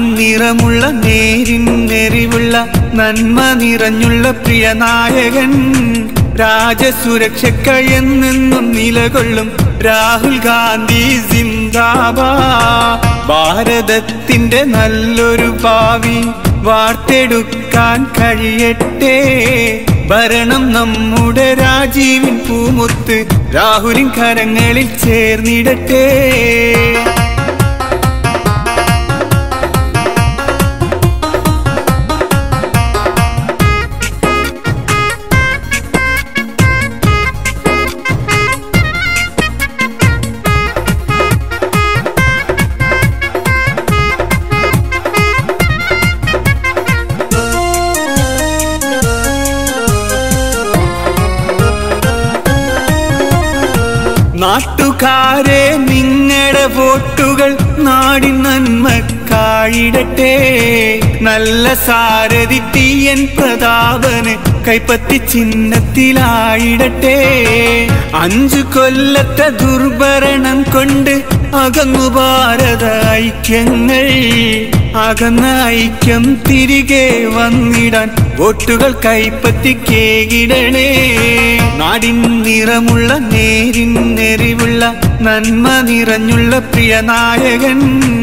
നാടിൻ നിറമുള്ള നേരിൻ നെറിവുള്ള നന്മ നിറഞ്ഞുള്ള പ്രിയ നായകൻ രാജസുരക്ഷക്കെന്നും നിലകൊള്ളും രാഹുൽ ഗാന്ധി സിന്ദാബാ ഭാരതത്തിന്റെ നല്ലൊരു ഭാവി വാർത്തെടുക്കാൻ കഴിയട്ടെ ഭരണം നമ്മുടെ രാജീവിൻ പൂമുത്ത് രാഹുലിൻ കരങ്ങളിൽ ചേർന്നിടട്ടെ നാട്ടുകാരെ നിങ്ങളുടെ വോട്ടുകൾ നാടിൻ നന്മക്കായിടട്ടെ നല്ല സാരഥി ടി എൻ പ്രതാപന് കൈപ്പത്തി ചിഹ്നത്തിലായിടട്ടെ അഞ്ചു കൊല്ലത്തെ ദുർഭരണം കൊണ്ട് അകന്നു ഭാരത ഐക്യങ്ങൾ അകന്ന ഐക്യം തിരികെ വന്നിടാൻ വോട്ടുകൾ കൈപ്പത്തിക്കേകിടണേ നാടിൻ നിറമുള്ള നേരിൻ നെറിവുള്ള നന്മ നിറഞ്ഞുള്ള പ്രിയ നായകൻ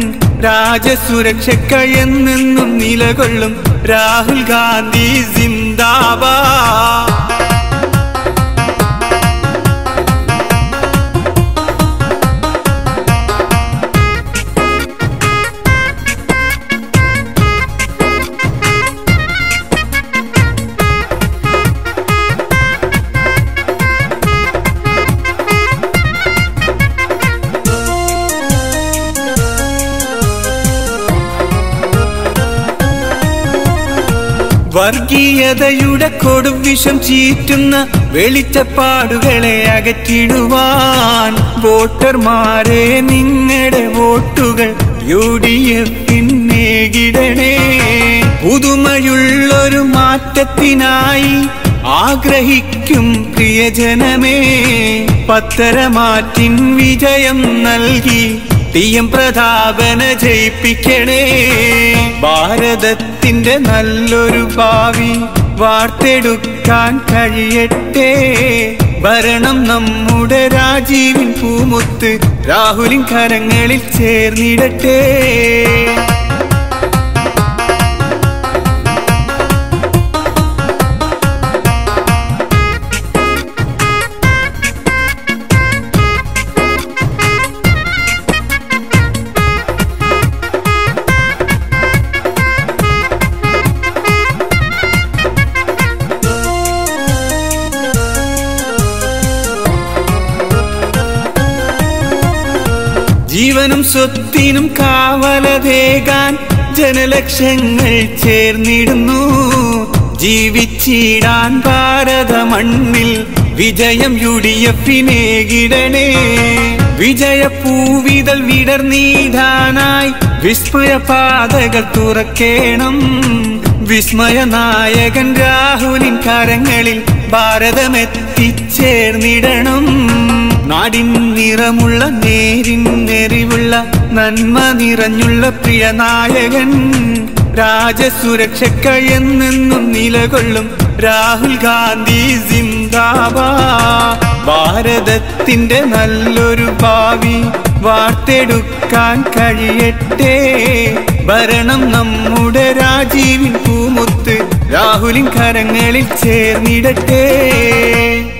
രാജസുരക്ഷക്കെന്നും നിലകൊള്ളും രാഹുൽ ഗാന്ധി സിന്ദാബാ വർഗീയതയുടെ കൊടുവിഷം ചീറ്റുന്ന വെളിച്ചപ്പാടുകളെ അകറ്റിടുവാൻ വോട്ടർമാരെ നിങ്ങളുടെ വോട്ടുകൾ യു ഡി എഫിന്നേകിടണേ പുതുമയുള്ളൊരു മാറ്റത്തിനായി ആഗ്രഹിക്കും പ്രിയജനമേ പത്തരമാറ്റിൻ വിജയം നൽകി ടി എം പ്രതാപന ജയിപ്പിക്കണേ ഭാരതത്തിന്റെ നല്ലൊരു ഭാവി വാർത്തെടുക്കാൻ കഴിയട്ടെ ഭരണം നമ്മുടെ രാജീവിൻ പൂമുത്ത് രാഹുലിൻ കരങ്ങളിൽ ചേർന്നിടട്ടെ ജീവനും സ്വത്തിനും കാവലതേകാൻ ജനലക്ഷങ്ങൾ ചേർന്നിടുന്നു ജീവിച്ചിടാൻ ഭാരത മണ്ണിൽ വിജയം യു ഡി എഫിനേകിടണേ വിജയപൂവിതൽ വിടർന്നീടാനായി വിസ്മയ പാതകൾ തുറക്കേണം വിസ്മയ നായകൻ രാഹുലിൻ കരങ്ങളിൽ ഭാരതമെത്തിച്ചേർന്നിടണം നാടിൻ നിറമുള്ള നേരിൻ നെറിവുള്ള നന്മ നിറഞ്ഞുള്ള പ്രിയ നായകൻ രാജസുരക്ഷക്കെന്നും നിലകൊള്ളും രാഹുൽ ഗാന്ധി സിന്ദാബാ ഭാരതത്തിന്റെ നല്ലൊരു ഭാവി വാർത്തെടുക്കാൻ കഴിയട്ടെ ഭരണം നമ്മുടെ രാജീവിൻ പൂമുത്ത് രാഹുലിൻ കരങ്ങളിൽ ചേർന്നിടട്ടെ